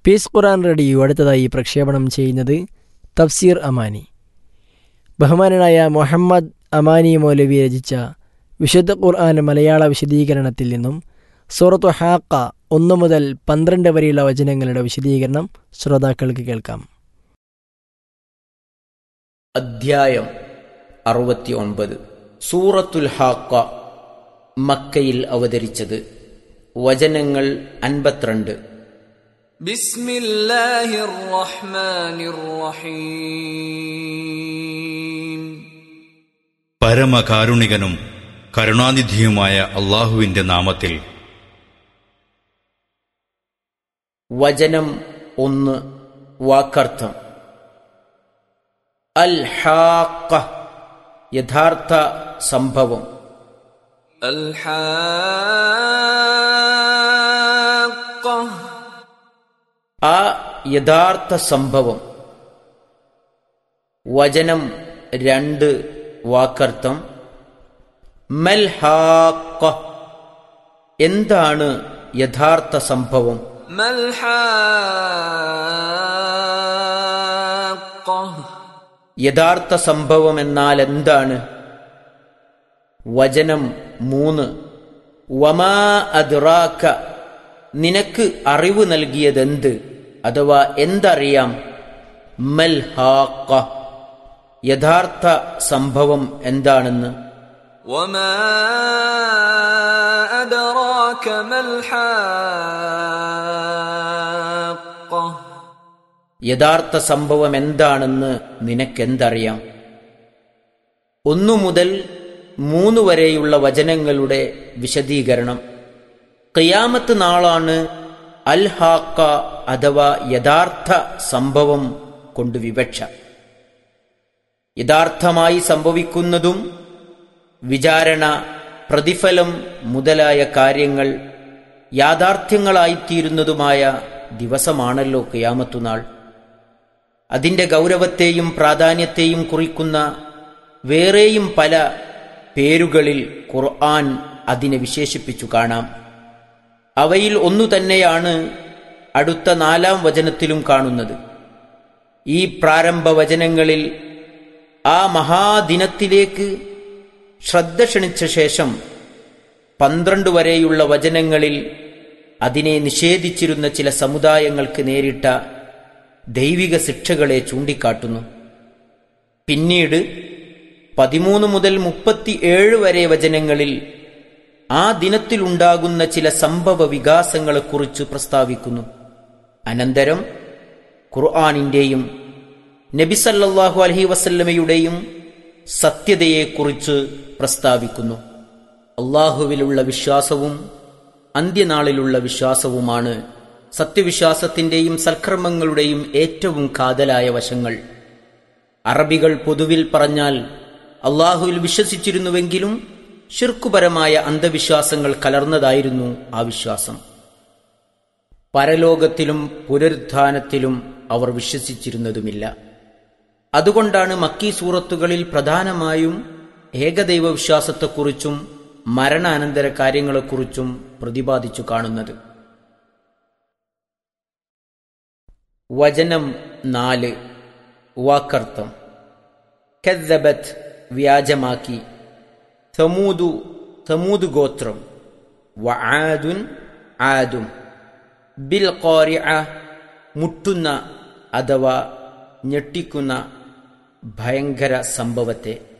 piece ഖുറാൻ radio അടുത്തതായി പ്രക്ഷേപണം ചെയ്യുന്നത് തഫ്സീർ അമാനി ബഹുമാനനായ മുഹമ്മദ് അമാനി മൗലവി രചിച്ച വിശുദ്ധ ഖുർആൻ മലയാള വിശദീകരണത്തിൽ നിന്നും സൂറത്തു ഹാക്ക ഒന്ന് മുതൽ പന്ത്രണ്ട് വരെയുള്ള വചനങ്ങളുടെ വിശദീകരണം ശ്രോതാക്കൾക്ക് കേൾക്കാം അധ്യായം അറുപത്തി ഒൻപത് സൂറത്തുൽ ഹാക്ക മക്കയിൽ അവതരിച്ചത് വചനങ്ങൾ അൻപത്തിരണ്ട് بسم الله الرحمن الرحيم പരമകാരുണികനും കരുണാനിധിയുമായ അള്ളാഹുവിന്റെ നാമത്തിൽ വചനം ഒന്ന് വാക്കർത്ഥം അൽ ഹാക്ക യഥാർത്ഥ സംഭവം الحاقة ആ യഥാർത്ഥ സംഭവം വചനം രണ്ട് വാക്കർത്ഥം മൽ ഹാക്ക എന്താണ് യഥാർത്ഥ സംഭവം ما الحاقة യഥാർത്ഥ സംഭവം എന്നാൽ എന്താണ് വചനം മൂന്ന് വമാ അദ്റാക്ക നിനക്ക് അറിവ് നൽകിയതെന്ത് അഥവാ എന്തറിയാം മൽ ഹാക്ക യഥാർത്ഥ സംഭവം എന്താണെന്ന് وما أدراك ما الحاقة യഥാർത്ഥ സംഭവം എന്താണെന്ന് നിനക്കെന്തറിയാം ഒന്നു മുതൽ മൂന്ന് വരെയുള്ള വചനങ്ങളുടെ വിശദീകരണം ഖിയാമത്ത് നാളാണ് അൽ ഹാക്ക അഥവാ യഥാർത്ഥ സംഭവം കൊണ്ട് വിവക്ഷ യഥാർത്ഥമായി സംഭവിക്കുന്നതും വിചാരണ പ്രതിഫലം മുതലായ കാര്യങ്ങൾ യാഥാർത്ഥ്യങ്ങളായിത്തീരുന്നതുമായ ദിവസമാണല്ലോ ഖിയാമത്തുനാൾ അതിന്റെ ഗൗരവത്തെയും പ്രാധാന്യത്തെയും കുറിക്കുന്ന വേറെയും പല പേരുകളിൽ ഖുർആൻ അതിനെ വിശേഷിപ്പിച്ചു കാണാം അവയിൽ ഒന്നു തന്നെയാണ് അടുത്ത നാലാം വചനത്തിലും കാണുന്നത് ഈ പ്രാരംഭ വചനങ്ങളിൽ ആ മഹാദിനത്തിലേക്ക് ശ്രദ്ധ ക്ഷണിച്ച ശേഷം പന്ത്രണ്ട് വരെയുള്ള വചനങ്ങളിൽ അതിനെ നിഷേധിച്ചിരുന്ന ചില സമുദായങ്ങൾക്ക് നേരിട്ട ദൈവിക ശിക്ഷകളെ ചൂണ്ടിക്കാട്ടുന്നു പിന്നീട് പതിമൂന്ന് മുതൽ മുപ്പത്തിയേഴ് വരെ വചനങ്ങളിൽ ആ ദിനത്തിലുണ്ടാകുന്ന ചില സംഭവ വികാസങ്ങളെക്കുറിച്ച് പ്രസ്താവിക്കുന്നു അനന്തരം ഖുർആാനിന്റെയും നബിസല്ലാഹു അലഹി വസല്ലമയുടെയും സത്യതയെക്കുറിച്ച് പ്രസ്താവിക്കുന്നു അള്ളാഹുവിലുള്ള വിശ്വാസവും അന്ത്യനാളിലുള്ള വിശ്വാസവുമാണ് സത്യവിശ്വാസത്തിന്റെയും സൽക്കർമ്മങ്ങളുടെയും ഏറ്റവും കാതലായ വശങ്ങൾ അറബികൾ പൊതുവിൽ പറഞ്ഞാൽ അള്ളാഹുവിൽ വിശ്വസിച്ചിരുന്നുവെങ്കിലും ഷിർക്കുപരമായ അന്ധവിശ്വാസങ്ങൾ കലർന്നതായിരുന്നു ആ വിശ്വാസം പരലോകത്തിലും പുനരുത്ഥാനത്തിലും അവർ വിശ്വസിച്ചിരുന്നതുമില്ല അതുകൊണ്ടാണ് മക്കീ സൂറത്തുകളിൽ പ്രധാനമായും ഏകദൈവ വിശ്വാസത്തെക്കുറിച്ചും മരണാനന്തര കാര്യങ്ങളെക്കുറിച്ചും പ്രതിപാദിച്ചു കാണുന്നത് വചനം നാല് വാക്കർത്ഥം കദ്ദബത്ത് വ്യാജമാക്കി തമൂതു തമൂത് ഗോത്രം വആദുൻ ആദും ബിൽ ഖാരിഅ മുട്ടുന്ന അഥവാ ഞെട്ടിക്കുന്ന ഭയങ്കര സംഭവത്തെ